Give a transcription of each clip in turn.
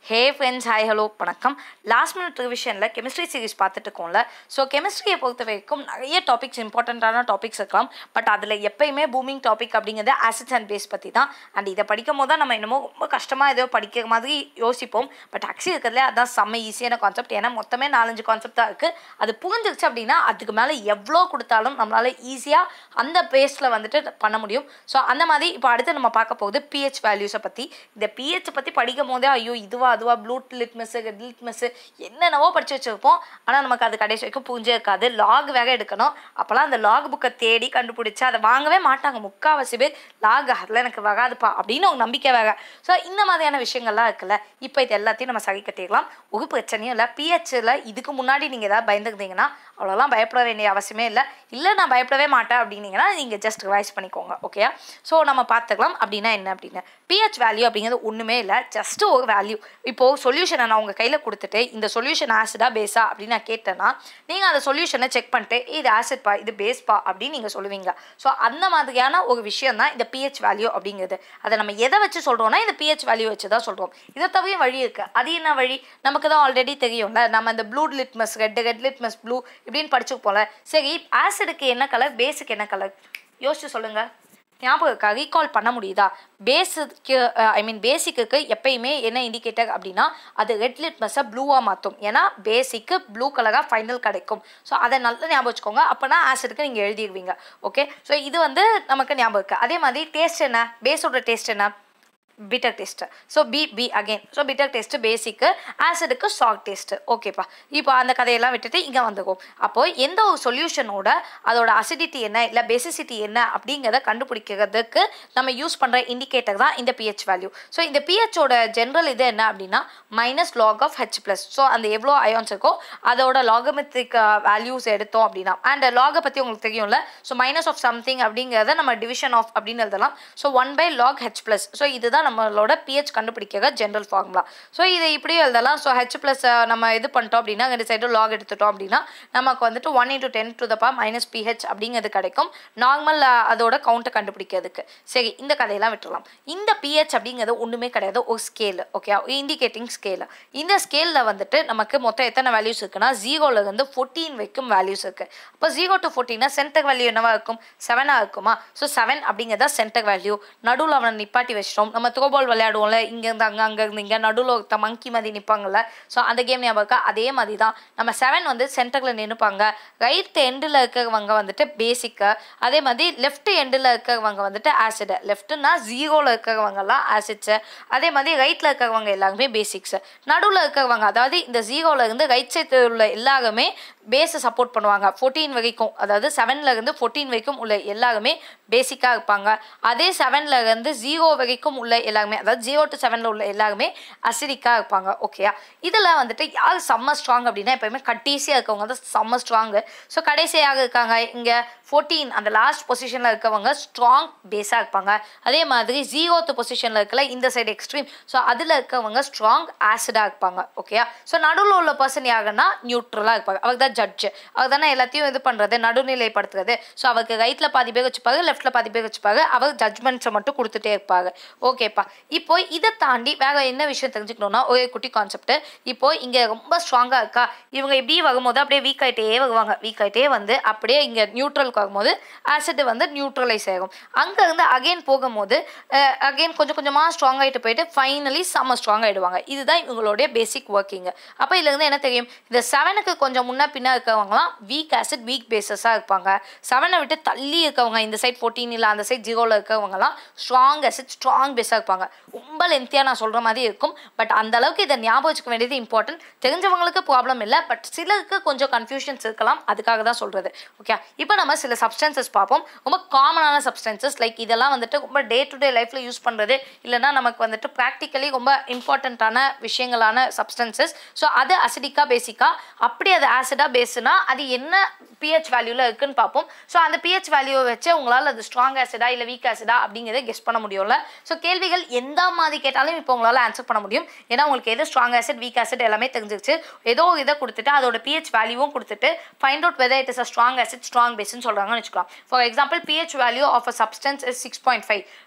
ஹே friends hi hello வணக்கம் last minute ரிவிஷனில் chemistry series பார்த்துட்டு இருக்கோம்ல ஸோ கெமிஸ்ட்ரியை பொறுத்த வரைக்கும் நிறைய டாபிக்ஸ் இம்பார்ட்டண்ட்டான டாபிக்ஸ் இருக்கலாம் பட் அதில் எப்பயுமே பூமிங் டாபிக் அப்படிங்கிறது ஆசிட்ஸ் அண்ட் பேஸ் பற்றி தான் அண்ட் இதை படிக்கும் போது தான் நம்ம என்னமோ ரொம்ப கஷ்டமாக ஏதோ படிக்கிற மாதிரி யோசிப்போம் பட் ஆக்சுவலி இருக்கிறதுல அதான் செம்ம ஈஸியான கான்செப்ட் ஏன்னா மொத்தமே நாலஞ்சு கான்செப்ட் தான் இருக்குது அது புரிஞ்சிருச்சு அப்படின்னா அதுக்கு மேலே எவ்வளோ கொடுத்தாலும் நம்மளால் ஈஸியாக அந்த பேஸில் வந்துட்டு பண்ண முடியும் ஸோ அந்த மாதிரி இப்போ அடுத்து நம்ம பார்க்க போகுது பிஹெச் வேல்யூஸை பற்றி இந்த பிஹெச் பற்றி படிக்கும் போதே ஐயோ இதுவா அதுவா ப்ளூ லிட்மஸ் ரெட் லிட்மஸ் என்னென்னவோ படித்து வச்சுருப்போம் ஆனால் நமக்கு அது கடைசி வரைக்கும் புரிஞ்சே இருக்காது லாக் வேக எடுக்கணும் அப்போல்லாம் அந்த லாக் புக்கை தேடி கண்டுபிடிச்சி அதை வாங்கவே மாட்டாங்க முக்கால்வாசி பேர் லாக் அதில் எனக்கு வராதுப்பா அப்படின்னு ஒரு நம்பிக்கை வேக ஸோ இந்த மாதிரியான விஷயங்கள்லாம் இருக்குல்ல இப்போ இது எல்லாத்தையும் நம்ம சரி கட்டிடலாம் ஒரு பிரச்சனையும் இல்லை பிஹெச்சில் இதுக்கு முன்னாடி நீங்கள் ஏதாவது பயந்துருந்தீங்கன்னா அவ்வளோலாம் பயப்பட வேண்டிய அவசியமே இல்லை இல்லை நான் பயப்படவே மாட்டேன் அப்படின்னீங்கன்னா நீங்கள் ஜஸ்ட் ரிவைஸ் பண்ணிக்கோங்க ஓகேயா ஸோ நம்ம பார்த்துக்கலாம் அப்படின்னா என்ன அப்படின்னு பிஹெச் வேல்யூ அப்படிங்கிறது ஒன்றுமே இல்லை ஜஸ்ட் ஒரு வேல்யூ இப்போது சொல்யூஷனை நான் உங்கள் கையில் கொடுத்துட்டு இந்த சொல்யூஷன் ஆசிடா பேஸா அப்படின்னு நான் கேட்டேன்னா நீங்கள் அந்த சொல்யூஷனை செக் பண்ணிட்டு இது ஆசிட்பா இது பேஸ்பா அப்படின்னு நீங்கள் சொல்லுவீங்க ஸோ அந்த மாதிரியான ஒரு விஷயம் தான் இந்த பிஹெச் வேல்யூ அப்படிங்கிறது அதை நம்ம எதை வச்சு சொல்கிறோம்னா இந்த பிஹெச் வேல்யூ வச்சு தான் சொல்கிறோம் இதை தவிர வழி இருக்குது அது என்ன வழி நமக்கு தான் ஆல்ரெடி தெரியும்ல நம்ம இந்த blue litmus red red litmus blue இப்படின்னு படிச்சு போல சரி ஆசிடுக்கு என்ன கலர் பேஸுக்கு என்ன கலர் யோசிச்சு சொல்லுங்கள் ஞாபகம் இருக்கா ரீகால் பண்ண முடியுதா பேஸுக்கு ஐ மீன் பேசிக்கு எப்பயுமே என்ன இண்டிகேட்டர் அப்படின்னா அது ரெட் லிட்மஸை ப்ளூவாக மாற்றும் ஏன்னா பேசிக்கு ப்ளூ கலராக ஃபைனல் கிடைக்கும் ஸோ அதை நல்லா ஞாபகம் வச்சுக்கோங்க அப்போனா ஆசிடுக்கு நீங்கள் எழுதிடுவீங்க ஓகே ஸோ இது வந்து நமக்கு ஞாபகம் இருக்குது அதே மாதிரி டேஸ்ட் என்ன பேஸோட டேஸ்ட் என்ன bitter taste so B B again so bitter taste basic ஆசிடுக்கு சால்ட் டேஸ்ட்டு ஓகேப்பா இப்போ அந்த கதையெல்லாம் விட்டுட்டு இங்கே வந்துக்கும் அப்போது எந்த ஒரு சொல்யூஷனோட அதோட அசிடிட்டி என்ன இல்லை பேசிசிட்டி என்ன அப்படிங்கிறத கண்டுபிடிக்கிறதுக்கு நம்ம யூஸ் பண்ணுற இண்டிகேட்டர் தான் இந்த பிஹெச் வேல்யூ ஸோ இந்த பிஹெச்சோட ஜென்ரல் இது என்ன அப்படின்னா minus log of H plus so அந்த எவ்வளோ அயான்ஸ் இருக்கோ அதோட லாகமெத்திக் வேல்யூஸ் எடுத்தோம் அப்படின்னா அண்ட் லாகை பற்றி உங்களுக்கு தெரியும்ல ஸோ மைனஸ் ஆஃப் சம்திங் அப்படிங்கிறத நம்ம டிவிஷன் ஆஃப் அப்படின்னு எழுதலாம் so one by log H plus so இதுதான் நம்மளோட பிஹெச் கண்டுபிடிக்கிற ஜென்ரல் ஃபார்முலா ஸோ இதை இப்படியும் எழுதலாம் ஸோ ஹெச் ப்ளஸ் நம்ம இது பண்ணிட்டோம் அப்படின்னா ரெண்டு சைடும் லாக் எடுத்துட்டோம் அப்படின்னா நமக்கு வந்துட்டு one into ten to the power minus pH அப்படிங்கிறது கிடைக்கும் நார்மல் அதோட கவுண்ட்டை கண்டுபிடிக்கிறதுக்கு சரி இந்த கதையெல்லாம் விட்டுறலாம் இந்த பிஹெச் அப்படிங்கிறது ஒன்றுமே கிடையாது ஒரு ஸ்கேல் ஓகே இண்டிகேட்டிங் ஸ்கேல் இந்த ஸ்கேலில் வந்துட்டு நமக்கு மொத்தம் எத்தனை வேல்யூஸ் இருக்குன்னா ஜீரோலேருந்து ஃபோர்டீன் வரைக்கும் வேல்யூஸ் இருக்குது அப்போ ஜீரோ டு ஃபோர்டீனா சென்டர் வேல்யூ என்னவா இருக்கும் செவனாக இருக்குமா ஸோ செவன் அப்படிங்கிறதா சென்டர் வேல்யூ நடுவில் அவனை நிப்பாட்டி வச்சிட்டோம் நம்ம த்ரோபால் விளையாடுவோம்ல இங்கேருந்து அங்கே அங்கேருந்து இங்கே நடுவில் ஒருத்த மங்கி மாதிரி நிற்பாங்கல்ல ஸோ அந்த கேம் ஞாபகம் இருக்கா அதே மாதிரி தான் நம்ம செவன் வந்து சென்டரில் நின்றுப்பாங்க ரைட் எண்டில் இருக்கிறவங்க வந்துட்டு பேசிக்கு அதே மாதிரி லெஃப்ட் எண்டில் இருக்கிறவங்க வந்துட்டு ஆசிடு லெஃப்ட்டுனா ஜீரோவில் இருக்கிறவங்கலாம் ஆசிட்ஸு அதே மாதிரி ரைட்டில் இருக்கிறவங்க எல்லாருமே பேசிக்ஸு நடுவில் இருக்கிறவங்க அதாவது இந்த ஜீரோவில் இருந்து ரைட் சைடு உள்ள எல்லாருமே பேஸை சப்போர்ட் பண்ணுவாங்க ஃபோர்டீன் வரைக்கும் அதாவது செவனில் இருந்து ஃபோர்டீன் வரைக்கும் உள்ள எல்லாருமே பேசிக்காக இருப்பாங்க அதே செவனில் இருந்து ஜீரோ வரைக்கும் உள்ள எல்லாருமே அதாவது ஜீரோ டு செவனில் உள்ள எல்லாருமே அசிடிக்காக இருப்பாங்க ஓகேயா இதில் வந்துட்டு யார் செம்ம ஸ்ட்ராங் அப்படின்னா எப்பயுமே கடைசியாக இருக்கவங்க தான் செம்ம ஸ்ட்ராங்கு ஸோ கடைசியாக இருக்காங்க இங்கே ஃபோர்டீன் அந்த லாஸ்ட் பொசிஷனில் இருக்கவங்க ஸ்ட்ராங் பேஸாக இருப்பாங்க அதே மாதிரி ஜீரோத்து பொசிஷனில் இருக்கல இந்த சைடு எக்ஸ்ட்ரீம் ஸோ அதில் இருக்கவங்க ஸ்ட்ராங் ஆசிடாக இருப்பாங்க ஓகேயா ஸோ நடுவில் உள்ள பர்சன் யாருன்னா நியூட்ரலாக இருப்பாங்க அவர் தான் ஜட்ஜு அவர் தானே எல்லாத்தையும் இது பண்ணுறது நடுநிலைப்படுத்துறது ஸோ அவருக்கு ரைட்டில் பாதி பேர் வச்சுப்பாரு லெஃப்ட்டில் பாதி பேர் வச்சுப்பாரு அவர் ஜட்ஜ்மெண்ட்ஸை மட்டும் கொடுத்துட்டே இருப்பாங்க ஓகேப்பா இப்போ இதை தாண்டி வேற என்ன விஷயம் தெரிஞ்சுக்கணும்னா ஒரே குட்டி கான்செப்ட் இப்போ இங்கே ரொம்ப ஸ்ட்ராங்காக இருக்கா இவங்க இப்படி வரும்போது அப்படியே வீக் ஆகிட்டே வருவாங்க வீக் ஆகிட்டே வந்து அப்படியே இங்கே நியூட்ரலுக்கு வரும்போது ஆசிட் வந்து நியூட்ரலைஸ் ஆகும் அங்கேருந்து அகெயின் போகும்போது அகெயின் கொஞ்சம் கொஞ்சமாக ஸ்ட்ராங் ஆகிட்டு போயிட்டு ஃபைனலி செம்ம ஸ்ட்ராங் ஆகிடுவாங்க இதுதான் இவங்களுடைய பேசிக் ஒர்க்கிங் அப்போ இதுலேருந்து என்ன தெரியும் இந்த செவனுக்கு கொஞ்சம் முன்ன பின்னா இருக்கவங்களாம் வீக் ஆசிட் வீக் பேசஸாக இருப்பாங்க செவனை விட்டு தள்ளி இருக்கவங்க இந்த சைட் ஃபோர்டீன் இல்லை அந்த சைட் ஜீரோவில் இருக்கவங்கலாம் ஸ்ட்ராங் ஆசிட் ஸ்ட்ராங் பேஸாக இருப்பாங்க ரொம்ப லென்த்தியாக நான் சொல்கிற மாதிரி இருக்கும் பட் அந்த அளவுக்கு இதை ஞாபகம் வச்சுக்க வேண்டியது இம்பார்ட்டன்ட் தெரிஞ்சவங்களுக்கு ப்ராப்ளம் இல்லை பட் சிலருக்கு கொஞ்சம் கன்ஃபியூஷன்ஸ் இருக்கலாம் அதுக்காக தான் சொல்கிறது ஓகே இப்போ நம்ம சில சப்ஸ்டன்சஸ் பார்ப்போம் ரொம்ப காமனான சப்ஸ்டன்சஸ் லைக் இதெல்லாம் வந்துட்டு ரொம்ப டே டு டே லைஃப்பில் யூஸ் பண்ணுறது இல்லைனா நமக்கு வந்துட்டு ப்ராக்டிக்கலி ரொம்ப இம்பார்ட்டண்ட்டான விஷயங்களான சப்ஸ்டன்சஸ் ஸோ அது அசிடிக்காக பேசிக்காக அப்படி அது ஆசிடாக பேஸுனா அது என்ன பிஹெச் வேல்யூவில் இருக்குன்னு பார்ப்போம் ஸோ அந்த பிஹெச் வேல்யூவை வச்சு உங்களால் அது ஸ்ட்ராங் ஆசிடா இல்லை வீக் ஆசிடா அப்படிங்கிறத கெஸ் பண்ண முடியும்ல ஸோ கேள்விகள் எந்த மாதிரி கேட்டாலும் இப்போ உங்களால் ஆன்சர் பண்ண முடியும் ஏன்னா உங்களுக்கு எது ஸ்ட்ராங் ஆசிட் வீக் ஆசிட் எல்லாமே தெரிஞ்சிருச்சு ஏதோ இதை கொடுத்துட்டு அதோட பிஹெச் வேல்யூவும் கொடுத்துட்டு find out whether it is a strong acid strong பேஸ்ன்னு சொல்கிறாங்கன்னு வச்சுக்கலாம் for example pH value of a substance is six point five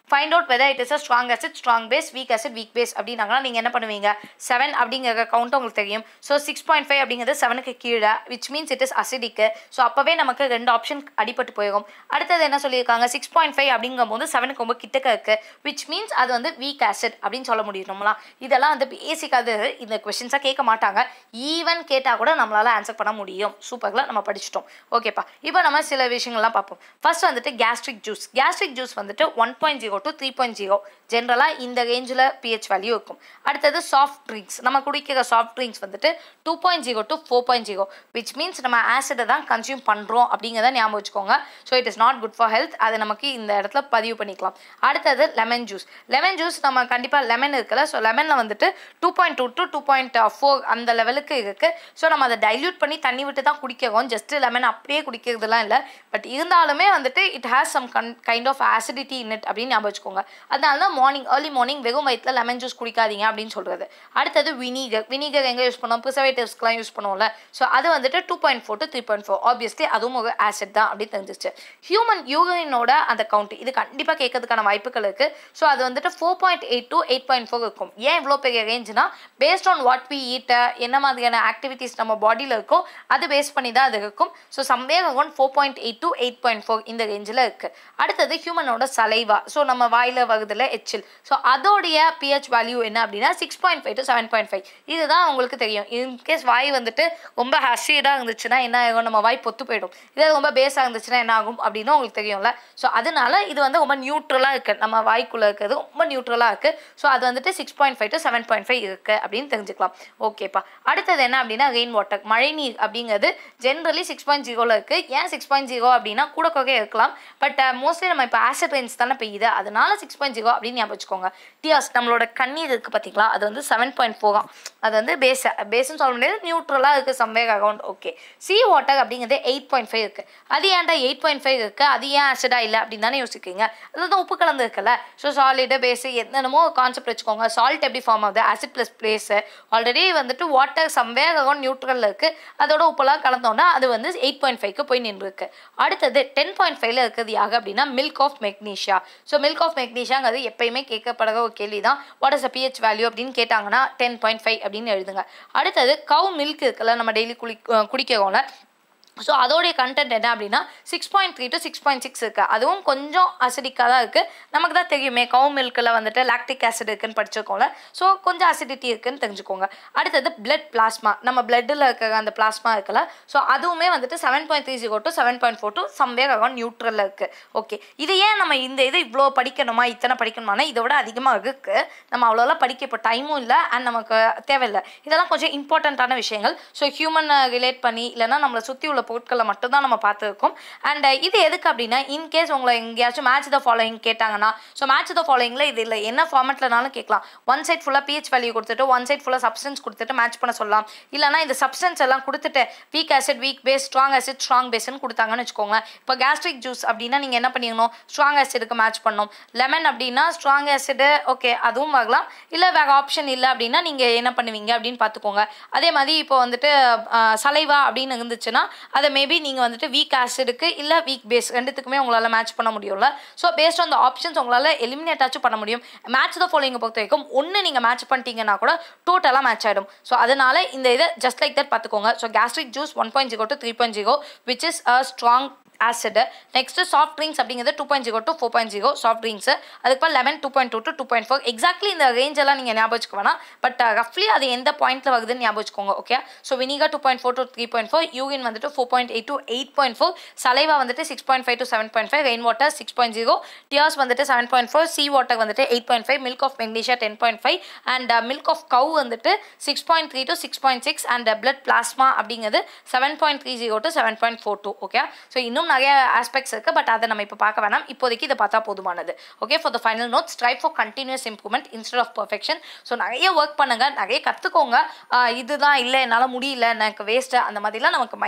find out whether it is a strong acid strong base weak acid weak base அப்படின்னாங்கன்னா நீங்கள் என்ன பண்ணுவீங்க seven அப்படிங்கிற count உங்களுக்கு தெரியும் ஸோ சிக்ஸ் பாயிண்ட் ஃபைவ் அப்படிங்கிறது செவனுக்கு கீழே which means it is acidic so அப்போவே நமக்கு ரெண்டு ஆப்ஷன் அடிபட்டு போயிடும் அடுத்தது என்ன சொல்லியிருக்காங்க சிக்ஸ் பாயிண்ட் ஃபைவ் அப்படிங்கும் போது செவனுக்கு ரொம்ப கிட்டக்க இருக்கு விச் மீன்ஸ் அது வந்து வீக் acid அப்படின்னு சொல்ல முடியும் நம்மளாம் இதெல்லாம் வந்து பேசிக் அது இந்த கொஷின்ஸாக கேட்க மாட்டாங்க ஈவன் கேட்டால் கூட நம்மளால ஆன்சர் பண்ண முடியும் சூப்பர்ல நம்ம படிச்சிட்டோம் ஓகேப்பா இப்போ நம்ம சில விஷயங்கள்லாம் பார்ப்போம் ஃபர்ஸ்ட் வந்துட்டு கேஸ்ட்ரிக் ஜூஸ் கேஸ்ட்ரிக் ஜூஸ் வந்துட்டு one point zero to three point zero ஜென்ரலாக இந்த ரேஞ்சில் பிஹெச் வேல்யூ இருக்கும் அடுத்தது சாஃப்ட் ட்ரிங்க்ஸ் நம்ம குடிக்கிற சாஃப்ட் ட்ரிங்க்ஸ் வந்துட்டு two point zero to four point zero which means நம்ம ஆசிடை தான் கன்சியூம் பண்ணுறோம் அப்படிங்கிறத ஞாபகம் வச்சுக்கோங்க so it is not good for health அதை நமக்கு இந்த இடத்துல பதிவு பண்ணிக்கலாம் அடுத்தது லெமன் ஜூஸ் லெமன் ஜூஸ் நம்ம கண்டிப்பாக லெமன் இருக்குல்ல ஸோ லெமனில் வந்துட்டு two point two to two point four அந்த லெவலுக்கு இருக்குது ஸோ நம்ம அதை டைல்யூட் பண்ணி தண்ணி விட்டு தான் குடிக்கிறோம் ஜஸ்ட் லெமன் அப்படியே குடிக்கிறதுலாம் இல்லை பட் இருந்தாலுமே வந்துட்டு இட் ஹேஸ் சம் கன் kind of acidity in it அப்படின்னு ஞாபகம் வச்சுக்கோங்க அதனால தான் மார்னிங் ஏர்லி மார்னிங் வெறும் வயிற்றில் லெமன் ஜூஸ் குடிக்காதீங்க அப்படின்னு சொல்கிறது அடுத்தது வினிகர் வினிகர் எங்கே யூஸ் பண்ணுவோம் ப்ரிசர்வேட்டிவ்ஸ்க்குலாம் யூஸ் பண்ணுவோம்ல ஸோ அது வந்துட்டு two point four to three point four obviously அதுவும் ஒரு ஆசிட் தான் அப்படின்னு தெரிஞ்சிச்சு ஹியூமன் யூரினோட அந்த கவுண்ட் இது கண்டிப்பாக கேட்கறதுக்கான வாய்ப்புகள் இருக்குது ஸோ அது வந்துட்டு four point eight to eight point four இருக்கும் ஏன் இவ்வளோ பெரிய ரேஞ்சுனா based on what we eat என்ன மாதிரியான ஆக்டிவிட்டீஸ் நம்ம பாடியில் இருக்கோ அது பேஸ் பண்ணி தான் அது இருக்கும் so somewhere one four point eight to eight point four இந்த ரேஞ்சில் இருக்குது அடுத்தது ஹியூமனோட சலைவா ஸோ நம்ம வாயில் வருதுல எச்சில் ஸோ அதோடைய பிஹெச் வேல்யூ என்ன அப்படின்னா six point five to seven point five இதுதான் உங்களுக்கு தெரியும் இன்கேஸ் வாய் வந்துட்டு ரொம்ப ஹஷீடாக இருந்துச்சுன்னா என்ன ஆகும் நம்ம வாய் பொத்து போயிடும் இதே ரொம்ப பேஸாக இருந்துச்சுன்னா என்ன ஆகும் அப்படின்னு உங்களுக்கு தெரியும்ல ஸோ அதனால இது வந்து ரொம்ப நியூட்ரலாக இருக்குது நம்ம வாய்க்குள்ளே இருக்கிறது ரொம்ப நியூட்ரலாக இருக்குது ஸோ அது வந்துட்டு six point five to seven point five இருக்குது அப்படின்னு தெரிஞ்சுக்கலாம் ஓகேப்பா அடுத்தது என்ன அப்படின்னா ரெயின் வாட்டர் மழை நீர் அப்படிங்கிறது ஜென்ரலி சிக்ஸ் பாயிண்ட் ஜீரோவில் இருக்குது ஏன் சிக்ஸ் பாயிண்ட் ஜீரோ அப்படின்னா கூட குறைய இருக்கலாம் பட் மோஸ்ட்லி நம்ம இப்போ ஆசிட் ரெயின்ஸ் தானே பெய்யுது அதனால சிக்ஸ் பாயிண்ட் ஜீரோ அப்படின்னு ஞாபகம் வச்சுக்கோங்க டியாஸ் நம்மளோட கண்ணீர் இருக்குது பார்த்தீங்களா அது வந்து செவன் பாயிண்ட் ஃபோர் அது வந்து பேஸ் பேஸ்னு சொல்ல முடியாது நியூட்ரலாக இருக்குது சம்வேக் அக்கௌண்ட் ஓகே சி வாட்டர் அப்படிங்கிறது எயிட் பாயிண்ட் ஃபைவ் இருக்குது அது ஏன்டா எயிட் பாயிண்ட் ஃபைவ் இருக்குது அது ஏன் ஆசிடா இல்லை அப்படின்னு தானே யோசிக்கிறீங்க அதுதான் உப்பு கலந்து இருக்குல்ல ஸோ சாலிடு பேஸு என்னென்னமோ கான்செப்ட் வச்சுக்கோங்க சால்ட் எப்படி ஃபார்ம் ஆகுது ஆசிட் ப்ளஸ் பிளேஸு ஆல்ரெடி வந்துட்டு வாட்டர் சம்வேக் அக்கௌண்ட் நியூட்ரலில் இருக்குது அதோட உப்பெல்லாம் கலந்தோன்னா அது வந்து எயிட் பாயிண்ட் ஃபைவ்க்கு போய் நின்றுருக்கு அடுத்தது டென் பாயிண்ட் ஃபைவ்ல இருக்கிறது யாக அப்படின்னா milk of magnesia so milk of மெக்னீஷியாங்கிறது எப்பயுமே கேட்கப்படுற ஒரு கேள்வி தான் what is a pH value அப்படின்னு கேட்டாங்கன்னா டென் பாயிண்ட் ஃபைவ் அப்படின்னு எழுதுங்க அடுத்தது கவு மில்க் இருக்குல்ல நம்ம டெய்லி குளி குடிக்கிறோம்ல ஸோ அதோடைய கண்டென்ட் என்ன அப்படின்னா six point three to six point six இருக்குது அதுவும் கொஞ்சம் அசிடிக்காக தான் இருக்குது நமக்கு தான் தெரியுமே கவு மில்கில் வந்துட்டு லாக்டிக் ஆசிட் இருக்குன்னு படிச்சிருக்கோம்ல ஸோ கொஞ்சம் அசிடிட்டி இருக்குன்னு தெரிஞ்சுக்கோங்க அடுத்தது பிளட் பிளாஸ்மா நம்ம பிளட்டில் இருக்கிற அந்த பிளாஸ்மா இருக்குல்ல ஸோ அதுவுமே வந்துட்டு seven point three zero to seven point four to somewhere அகௌண்ட் நியூட்ரலில் இருக்குது ஓகே இது ஏன் நம்ம இந்த இது இவ்வளோ படிக்கணுமா இத்தனை படிக்கணுமானா இதை விட அதிகமாக இருக்குது நம்ம அவ்வளோலாம் படிக்க இப்போ டைமும் இல்லை அண்ட் நமக்கு தேவையில்லை இதெல்லாம் கொஞ்சம் இம்பார்ட்டண்ட்டான விஷயங்கள் ஸோ ஹியூமன் ரிலேட் பண்ணி இல்லைன்னா நம்மளை சுற்றி உள்ள பொருட்களை மட்டும்தான் நம்ம பார்த்துருக்கோம் அண்ட் இது எதுக்கு அப்படின்னா இன்கேஸ் உங்களை எங்கேயாச்சும் மேட்ச் த ஃபாலோயிங் கேட்டாங்கன்னா ஸோ மேட்ச் த ஃபாலோயிங்கில் இது இல்லை என்ன ஃபார்மெட்லனாலும் கேட்கலாம் ஒன் சைட் ஃபுல்லாக பிஹெச் வேல்யூ கொடுத்துட்டு ஒன் சைட் ஃபுல்லாக சப்ஸ்டன்ஸ் கொடுத்துட்டு மேட்ச் பண்ண சொல்லலாம் இல்லைனா இந்த சப்ஸ்டன்ஸ் எல்லாம் கொடுத்துட்டு weak acid weak base strong acid strong பேஸ்னு கொடுத்தாங்கன்னு வச்சுக்கோங்களேன் இப்போ கேஸ்ட்ரிக் ஜூஸ் அப்படின்னா நீங்கள் என்ன பண்ணிக்கணும் ஸ்ட்ராங் ஆசிடுக்கு மேட்ச் பண்ணணும் லெமன் அப்படின்னா ஸ்ட்ராங் ஆசிடு ஓகே அதுவும் ஆகலாம் இல்லை வேறு ஆப்ஷன் இல்லை அப்படின்னா நீங்கள் என்ன பண்ணுவீங்க அப்படின்னு பார்த்துக்கோங்க அதே மாதிரி இப்போ வந்துட்டு சலைவா அப்படின்னு இருந்துச்சுன்னா அதை மேபி நீங்கள் வந்துட்டு வீக் ஆசிடுக்கு இல்லை வீக் பேஸ் ரெண்டுத்துக்குமே உங்களால் மேட்ச் பண்ண முடியும்ல so based on the options உங்களால் எலிமினேட் ஆச்சும் பண்ண முடியும் மேட்ச் த ஃபாலோயிங்கை பொறுத்த வரைக்கும் ஒன்று நீங்கள் மேட்ச் பண்ணிட்டீங்கன்னா கூட டோட்டலாக மேட்ச் ஆகிடும் ஸோ அதனால இந்த இதை ஜஸ்ட் லைக் தட் பார்த்துக்கோங்க so gastric juice one point zero to three point zero which is a strong acid next soft drinks அப்படிங்கிறது two point zero to four point zero soft drinks அதுக்கப்புறம் lemon two point two to two point four exactly இந்த range எல்லாம் நீங்கள் ஞாபகம் வச்சுக்க வேணாம் but ரஃப்லி அது எந்த பாயிண்ட்ல வருதுன்னு ஞாபகம் வச்சுக்கோங்க okay so vinegar two point four to three point four urine வந்துட்டு four point eight to eight point four saliva வந்துட்டு six point five to seven point five rain water six point zero tears வந்துட்டு seven point four sea water வந்துட்டு eight point five milk of magnesia ten point five and milk of cow வந்துட்டு six point three to six point six and blood plasma அப்படிங்கிறது seven point three zero to seven point four two okay so இன்னும் நிறைய aspects இருக்குது but அதை நம்ம இப்போ பார்க்க வேணாம் இப்போதைக்கு இதை பார்த்தா போதுமானது okay for the final note strive for continuous improvement instead of perfection so நிறைய ஒர்க் பண்ணுங்க நிறைய கற்றுக்கோங்க இதுதான் இல்லை என்னால் முடியல எனக்கு வேஸ்ட்டு அந்த மாதிரிலாம் நமக்கு மைண்டில் வந்து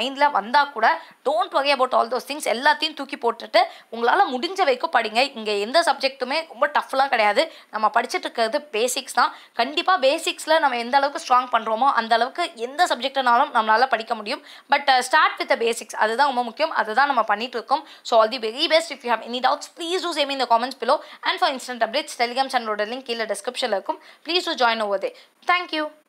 வந்தால் கூட டோன்ட் வகை அபவுட் ஆல் தோஸ் திங்ஸ் எல்லாத்தையும் தூக்கி போட்டுட்டு உங்களால் முடிஞ்ச வரைக்கும் படிங்க இங்கே எந்த சப்ஜெக்ட்டுமே ரொம்ப டஃப்லாம் கிடையாது நம்ம படிச்சுட்டு இருக்கிறது பேசிக்ஸ் தான் கண்டிப்பாக பேசிக்ஸில் நம்ம எந்த அளவுக்கு ஸ்ட்ராங் பண்ணுறோமோ அந்த அளவுக்கு எந்த சப்ஜெக்ட்னாலும் நம்மளால் படிக்க முடியும் பட் ஸ்டார்ட் வித் பேசிக்ஸ் அதுதான் ரொம்ப முக்கியம் அதுதான் நம்ம பண்ணிட்டு இருக்கோம் so all the very best if you have any doubts please do same இந்த comments below and for instant updates Telegram சேனலோட லிங்க் கீழே டிஸ்கிரிப்ஷனில் இருக்கும் please do join over the thank you